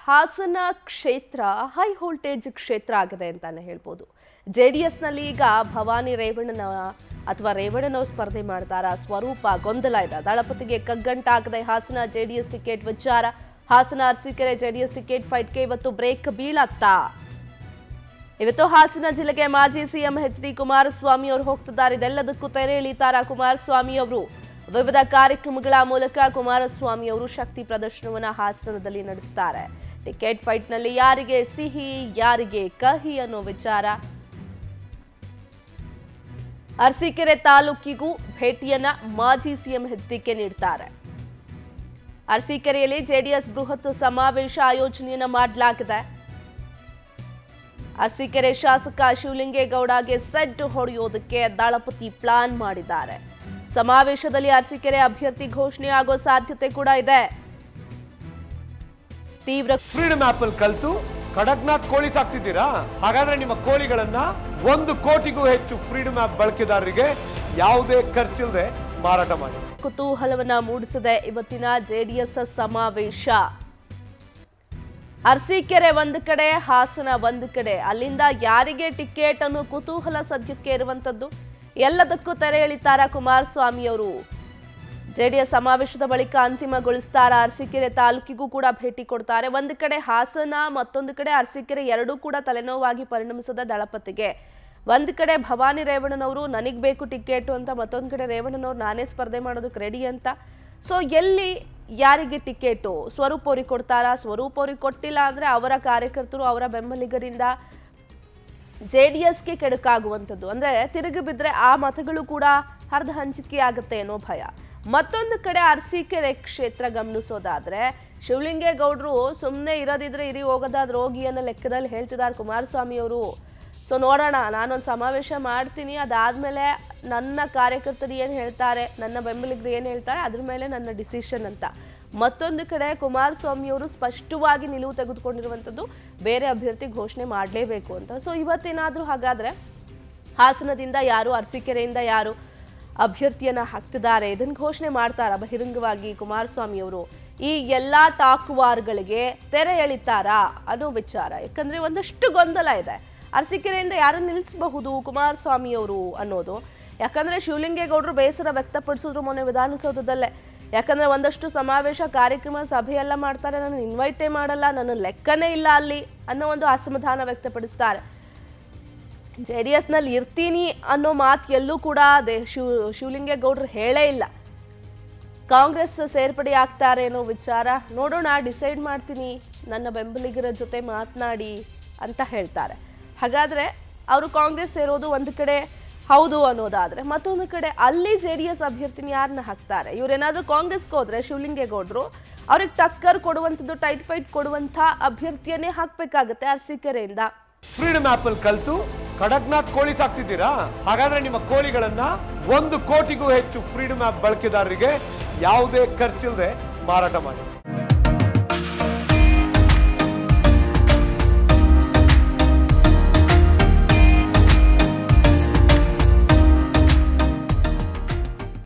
ಹಾಸನ ಕ್ಷೇತ್ರ high voltage ಕ್ಷೇತ್ರ ಆಗಿದೆ ಅಂತಾನೆ ಹೇಳ್ಬೋದು ಜೆ ಡಿ ಎಸ್ನಲ್ಲಿ ಈಗ ಭವಾನಿ ರೇವಣ್ಣನ ಅಥವಾ ರೇವಣ್ಣನವರು ಸ್ಪರ್ಧೆ ಮಾಡ್ತಾರ ಸ್ವರೂಪ ಗೊಂದಲ ಇದೆ ದಳಪತಿಗೆ ಕಗ್ಗಂಟಾಗದೆ ಹಾಸನ ಜೆಡಿಎಸ್ ಟಿಕೆಟ್ ವಿಚಾರ ಹಾಸನ ಅರಸೀಕೆರೆ ಜೆಡಿಎಸ್ ಟಿಕೆಟ್ ಫೈಟ್ಗೆ ಇವತ್ತು ಬ್ರೇಕ್ ಬೀಳತ್ತಾ ಇವತ್ತು ಹಾಸನ ಜಿಲ್ಲೆಗೆ ಮಾಜಿ ಸಿಎಂ ಎಚ್ ಡಿ ಕುಮಾರಸ್ವಾಮಿ ಅವರು ಹೋಗ್ತಿದ್ದಾರೆ ಇದೆಲ್ಲದಕ್ಕೂ ತೆರೆ ಎಳಿತಾರ ಕುಮಾರಸ್ವಾಮಿ ಅವರು ವಿವಿಧ ಕಾರ್ಯಕ್ರಮಗಳ ಮೂಲಕ ಕುಮಾರಸ್ವಾಮಿ ಅವರು ಶಕ್ತಿ ಪ್ರದರ್ಶನವನ್ನ ಹಾಸನದಲ್ಲಿ ನಡೆಸ್ತಾರೆ ಟಿಕೆಟ್ ಫೈಟ್ನಲ್ಲಿ ಯಾರಿಗೆ ಸಿಹಿ ಯಾರಿಗೆ ಕಹಿ ಅನ್ನೋ ವಿಚಾರ ಅರಸೀಕೆರೆ ತಾಲೂಕಿಗೂ ಭೇಟಿಯನ್ನ ಮಾಜಿ ಸಿಎಂ ಹೆಚ್ಡಿಕೆ ನೀಡ್ತಾರೆ ಅರಸೀಕೆರೆಯಲ್ಲಿ ಜೆಡಿಎಸ್ ಬೃಹತ್ ಸಮಾವೇಶ ಆಯೋಜನೆಯನ್ನ ಮಾಡಲಾಗಿದೆ ಅರಸೀಕೆರೆ ಶಾಸಕ ಶಿವಲಿಂಗೇಗೌಡಗೆ ಸೆಡ್ ಹೊಡೆಯೋದಕ್ಕೆ ದಳಪತಿ ಪ್ಲಾನ್ ಮಾಡಿದ್ದಾರೆ ಸಮಾವೇಶದಲ್ಲಿ ಅರಸೀಕೆರೆ ಅಭ್ಯರ್ಥಿ ಘೋಷಣೆ ಆಗೋ ಸಾಧ್ಯತೆ ಕೂಡ ಇದೆ ತೀವ್ರ ಫ್ರೀಡಮ್ ಆಪ್ ಅಲ್ಲಿ ಕಲ್ತು ಕಡಕ್ನಾಥ್ ಕೋಳಿ ಸಾಕ್ತಿದ್ದೀರಾ ಹಾಗಾದ್ರೆ ನಿಮ್ಮ ಕೋಳಿಗಳನ್ನ ಒಂದು ಕೋಟಿಗೂ ಹೆಚ್ಚು ಫ್ರೀಡಮ್ ಆಪ್ ಬಳಕೆದಾರರಿಗೆ ಯಾವುದೇ ಖರ್ಚಿಲ್ಲದೆ ಮಾರಾಟ ಮಾಡಿ ಕುತೂಹಲವನ್ನ ಮೂಡಿಸಿದೆ ಇವತ್ತಿನ ಜೆಡಿಎಸ್ ಸಮಾವೇಶ ಅರಸೀಕೆರೆ ಒಂದು ಕಡೆ ಹಾಸನ ಒಂದು ಕಡೆ ಅಲ್ಲಿಂದ ಯಾರಿಗೆ ಟಿಕೆಟ್ ಅನ್ನೋ ಕುತೂಹಲ ಸದ್ಯಕ್ಕೆ ಇರುವಂತದ್ದು ಎಲ್ಲದಕ್ಕೂ ತೆರೆ ಎಳಿತಾರ ಕುಮಾರಸ್ವಾಮಿ ಅವರು ಜೆಡಿಎಸ್ ಸಮಾವೇಶದ ಬಳಿಕ ಅಂತಿಮಗೊಳಿಸ್ತಾರ ಅರಸೀಕೆರೆ ತಾಲೂಕಿಗೂ ಕೂಡ ಭೇಟಿ ಕೊಡ್ತಾರೆ ಒಂದು ಕಡೆ ಹಾಸನ ಮತ್ತೊಂದು ಕಡೆ ಅರಸೀಕೆರೆ ಎರಡೂ ಕೂಡ ತಲೆನೋವಾಗಿ ಪರಿಣಮಿಸಿದ ದಳಪತಿಗೆ ಒಂದು ಕಡೆ ಭವಾನಿ ರೇವಣ್ಣನವರು ನನಗ್ ಬೇಕು ಟಿಕೆಟ್ ಅಂತ ಮತ್ತೊಂದು ಕಡೆ ರೇವಣ್ಣನವ್ರು ನಾನೇ ಸ್ಪರ್ಧೆ ಮಾಡೋದಕ್ಕೆ ರೆಡಿ ಅಂತ ಸೊ ಎಲ್ಲಿ ಯಾರಿಗೆ ಟಿಕೆಟು ಸ್ವರೂಪ್ ಅವ್ರಿಗೆ ಕೊಡ್ತಾರಾ ಸ್ವರೂಪ್ ಅವ್ರಿಗೆ ಕೊಟ್ಟಿಲ್ಲ ಅಂದ್ರೆ ಅವರ ಕಾರ್ಯಕರ್ತರು ಅವರ ಬೆಂಬಲಿಗರಿಂದ ಜೆ ಡಿ ಎಸ್ಗೆ ಕೆಡುಕಾಗುವಂಥದ್ದು ಅಂದ್ರೆ ತಿರುಗಿ ಬಿದ್ದರೆ ಆ ಮತಗಳು ಕೂಡ ಹರಿದು ಹಂಚಿಕೆ ಆಗುತ್ತೆ ಅನ್ನೋ ಭಯ ಮತ್ತೊಂದು ಕಡೆ ಅರಸೀಕೆರೆ ಕ್ಷೇತ್ರ ಗಮನಿಸೋದಾದ್ರೆ ಶಿವಲಿಂಗೇಗೌಡರು ಸುಮ್ಮನೆ ಇರೋದಿದ್ರೆ ಇರಿ ಹೋಗೋದಾದ್ರೆ ಹೋಗಿ ಅನ್ನೋ ಲೆಕ್ಕದಲ್ಲಿ ಹೇಳ್ತಿದ್ದಾರೆ ಕುಮಾರಸ್ವಾಮಿ ಅವರು ಸೊ ನೋಡೋಣ ನಾನೊಂದು ಸಮಾವೇಶ ಮಾಡ್ತೀನಿ ಅದಾದ್ಮೇಲೆ ನನ್ನ ಕಾರ್ಯಕರ್ತರು ಏನು ಹೇಳ್ತಾರೆ ನನ್ನ ಬೆಂಬಲಿಗರು ಏನು ಹೇಳ್ತಾರೆ ಅದ್ರ ಮೇಲೆ ನನ್ನ ಡಿಸಿಷನ್ ಅಂತ ಮತ್ತೊಂದು ಕಡೆ ಕುಮಾರಸ್ವಾಮಿ ಅವರು ಸ್ಪಷ್ಟವಾಗಿ ನಿಲುವು ತೆಗೆದುಕೊಂಡಿರುವಂಥದ್ದು ಬೇರೆ ಅಭ್ಯರ್ಥಿ ಘೋಷಣೆ ಮಾಡಲೇಬೇಕು ಅಂತ ಸೊ ಇವತ್ತೇನಾದರೂ ಹಾಗಾದ್ರೆ ಹಾಸನದಿಂದ ಯಾರು ಅರಸೀಕೆರೆಯಿಂದ ಯಾರು ಅಭ್ಯರ್ಥಿಯನ್ನ ಹಾಕ್ತಿದ್ದಾರೆ ಇದನ್ನ ಘೋಷಣೆ ಮಾಡ್ತಾರ ಬಹಿರಂಗವಾಗಿ ಕುಮಾರಸ್ವಾಮಿ ಅವರು ಈ ಎಲ್ಲಾ ಟಾಕ್ ವಾರ್ಗಳಿಗೆ ತೆರೆ ಎಳಿತಾರಾ ಅನ್ನೋ ವಿಚಾರ ಯಾಕಂದ್ರೆ ಒಂದಷ್ಟು ಗೊಂದಲ ಇದೆ ಅರಸೀಕೆರೆಯಿಂದ ಯಾರನ್ನು ನಿಲ್ಲಿಸಬಹುದು ಕುಮಾರಸ್ವಾಮಿ ಅವರು ಅನ್ನೋದು ಯಾಕಂದ್ರೆ ಶಿವಲಿಂಗೇಗೌಡರು ಬೇಸರ ವ್ಯಕ್ತಪಡಿಸಿದ್ರು ಮೊನ್ನೆ ವಿಧಾನಸೌಧದಲ್ಲೇ ಯಾಕಂದ್ರೆ ಒಂದಷ್ಟು ಸಮಾವೇಶ ಕಾರ್ಯಕ್ರಮ ಸಭೆಯೆಲ್ಲ ಮಾಡ್ತಾರೆ ನಾನು ಇನ್ವೈಟೇ ಮಾಡಲ್ಲ ನನ್ನ ಲೆಕ್ಕನೇ ಇಲ್ಲ ಅಲ್ಲಿ ಅನ್ನೋ ಒಂದು ಅಸಮಾಧಾನ ವ್ಯಕ್ತಪಡಿಸ್ತಾರೆ ಜೆ ಡಿ ಎಸ್ನಲ್ಲಿ ಇರ್ತೀನಿ ಅನ್ನೋ ಮಾತು ಎಲ್ಲೂ ಕೂಡ ದೇ ಶಿವ ಶಿವಲಿಂಗೇಗೌಡರು ಹೇಳೇ ಇಲ್ಲ ಕಾಂಗ್ರೆಸ್ ಸೇರ್ಪಡೆ ಆಗ್ತಾರೆ ಅನ್ನೋ ವಿಚಾರ ನೋಡೋಣ ಡಿಸೈಡ್ ಮಾಡ್ತೀನಿ ನನ್ನ ಬೆಂಬಲಿಗರ ಜೊತೆ ಮಾತನಾಡಿ ಅಂತ ಹೇಳ್ತಾರೆ ಹಾಗಾದ್ರೆ ಅವರು ಕಾಂಗ್ರೆಸ್ ಸೇರೋದು ಒಂದು ಕಡೆ ಹೌದು ಅನ್ನೋದಾದ್ರೆ ಮತ್ತೊಂದು ಕಡೆ ಅಲ್ಲಿ ಜೆ ಡಿ ಎಸ್ ಅಭ್ಯರ್ಥಿನ ಯಾರನ್ನ ಹಾಕ್ತಾರೆ ಇವ್ರೇನಾದ್ರೂ ಕಾಂಗ್ರೆಸ್ಗೆ ಹೋದ್ರೆ ಶಿವಲಿಂಗೇಗೌಡರು ಅವ್ರಿಗೆ ಟಕ್ಕರ್ ಕೊಡುವಂಥದ್ದು ಟೈಟ್ ಫೈಟ್ ಕೊಡುವಂಥ ಅಭ್ಯರ್ಥಿಯನ್ನೇ ಹಾಕ್ಬೇಕಾಗತ್ತೆ ಅರಸೀಕೆರೆಯಿಂದ ಫ್ರೀಡಮ್ ಆಪ್ ಅಲ್ಲಿ ಕಲ್ತು ಕಡಕ್ನಾಥ್ ಕೋಳಿ ಸಾಕ್ತಿದ್ದೀರಾ ಹಾಗಾದ್ರೆ ನಿಮ್ಮ ಕೋಳಿಗಳನ್ನ ಒಂದು ಕೋಟಿಗೂ ಹೆಚ್ಚು ಫ್ರೀಡಮ್ ಆಪ್ ಬಳಕೆದಾರರಿಗೆ ಯಾವುದೇ ಖರ್ಚಿಲ್ಲದೆ ಮಾರಾಟ ಮಾಡಿ